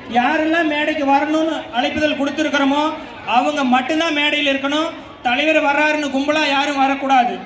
யாரெல்லாம் மேடைக்கு வரணும்னு அழைப்புதல் கொடுத்துருக்கிறோமோ அவங்க மட்டும்தான் மேடையில் இருக்கணும் தலைவர் வர்றாருன்னு கும்பலா யாரும் வரக்கூடாது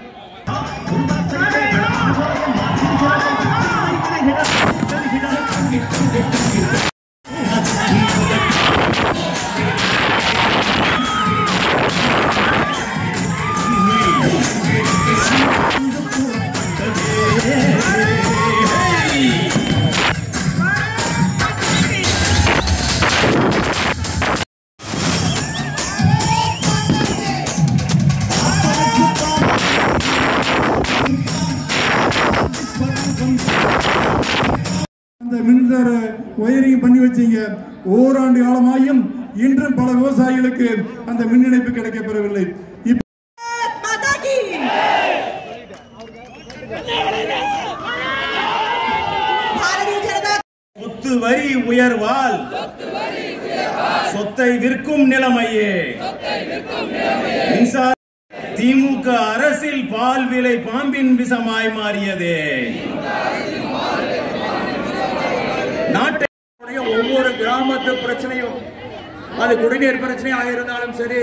அந்த மின்சார ஒயரிங் பண்ணி வச்சீங்க ஓராண்டு காலமாயும் இன்றும் பல விவசாயிகளுக்கு அந்த மின் இணைப்பு கிடைக்கப்பெறவில்லை இப்ப माता की भारतीय जनता சொத்து வரி உயர்வால் சொத்தை விற்கும் நிலைமையே மின்சார திமுக அரசில் பால் விலை பாம்பின் விஷமாய் மாறியதே நாட்டை ஒவ்வொரு கிராமத்து பிரச்சனையும் அது குடிநீர் பிரச்சனையாக இருந்தாலும் சரி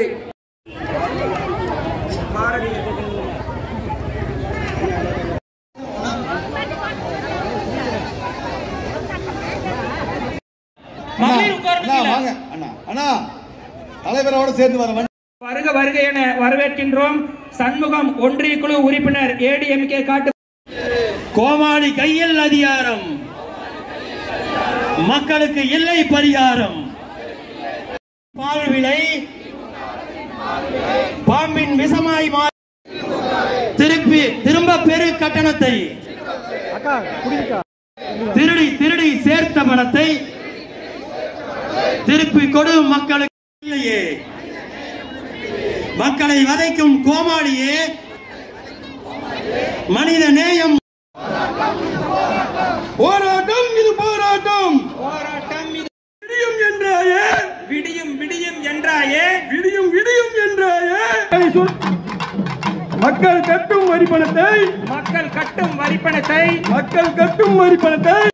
மகளிர் உட்கார்ந்து அண்ணா வாங்க அண்ணா அண்ணா தலைவரோட சேர்ந்து வர வண்டி வருக வருக என வரவேற்கின்றோம் சண்முகம் ஒன்றிய குழு உறுப்பினர் ஏடிஎம்கே காட்டு கோமாளி கையில் அதிகாரம் மக்களுக்கு இல்லை பரிகாரம் பால் விலை பாம்பின் விஷமாய் மாறி திருப்பி திரும்ப பெரு கட்டணத்தை திருடி திருடி சேர்த்த பணத்தை திருப்பி கொடு மக்களுக்கு இல்லையே மக்களை வதைக்கும் கோமாளியே மனித நேயம் போராட்டம் இது போராட்டம் போராட்டம் இது விடியும் என்றாயே விடியும் விடியும் என்றாயே விடியும் விடியும் என்றாயே மக்கள் கட்டும் வரி பணத்தை மக்கள் கட்டும் வரிப்பணத்தை மக்கள் கட்டும் வரி பணத்தை